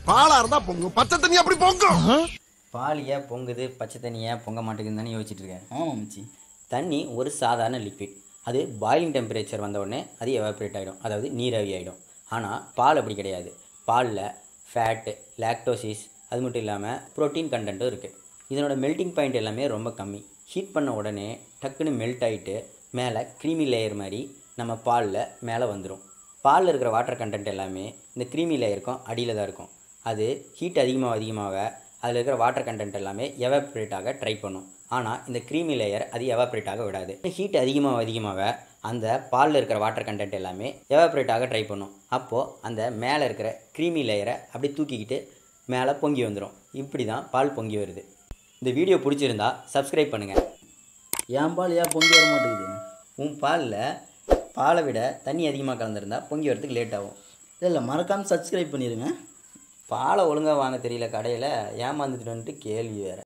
பாலா இருந்தா பொங்கும் பச்சை தண்ணி அப்படி பொங்கும் பால் ஏன் பொங்குது பச்சை தண்ணி ஏன் பொங்க மாட்டேங்குதுன்னு தானே யோசிச்சுட்டு இருக்கேன் ஆமாம் மச்சி தண்ணி ஒரு சாதாரண லிக்விட் அது பாயிலிங் டெம்பரேச்சர் வந்த உடனே அது எவாப்ரேட் ஆகிடும் அதாவது நீராவி ஆகிடும் ஆனால் பால் அப்படி கிடையாது பாலில் ஃபேட்டு லாக்டோசிஸ் அது மட்டும் இல்லாமல் ப்ரோட்டீன் கண்டென்ட்டும் இருக்குது இதனோட மெல்ட்டிங் பாயிண்ட் எல்லாமே ரொம்ப கம்மி ஹீட் பண்ண உடனே டக்குன்னு மெல்ட் ஆகிட்டு மேலே க்ரீமி லேயர் மாதிரி நம்ம பாலில் மேலே வந்துடும் பாலில் இருக்கிற வாட்டர் கண்டென்ட் எல்லாமே இந்த க்ரீமி லேயருக்கும் அடியில் தான் இருக்கும் அது ஹீட் அதிகமாக அதிகமாக அதில் இருக்கிற வாட்டர் கண்டென்ட் எல்லாமே எவாப்ரேட் ஆக ட்ரை பண்ணும் ஆனால் இந்த க்ரீமி லேயர் அது எவாப்ரேட் ஆக விடாது ஹீட் அதிகமாக அதிகமாக அந்த பாலில் இருக்கிற வாட்டர் கண்டென்ட் எல்லாமே எவாப்ரேட் ஆக ட்ரை பண்ணும் அப்போது அந்த மேலே இருக்கிற க்ரீமி லேயரை அப்படியே தூக்கிக்கிட்டு மேலே பொங்கி வந்துடும் இப்படி தான் பால் பொங்கி வருது இந்த வீடியோ பிடிச்சிருந்தா சப்ஸ்கிரைப் பண்ணுங்கள் என் பால் ஏன் பொங்கி வர மாட்டேங்குது உன் பாலில் பாலை விட தண்ணி அதிகமாக கலந்துருந்தா பொங்கி வரதுக்கு லேட் ஆகும் இல்லை இல்லை மறக்காமல் சப்ஸ்கிரைப் பண்ணிடுங்க பாலை ஒழுங்காக வாங்க தெரியல கடையில் ஏமாந்துட்டு வந்துட்டு கேள்வி வேறு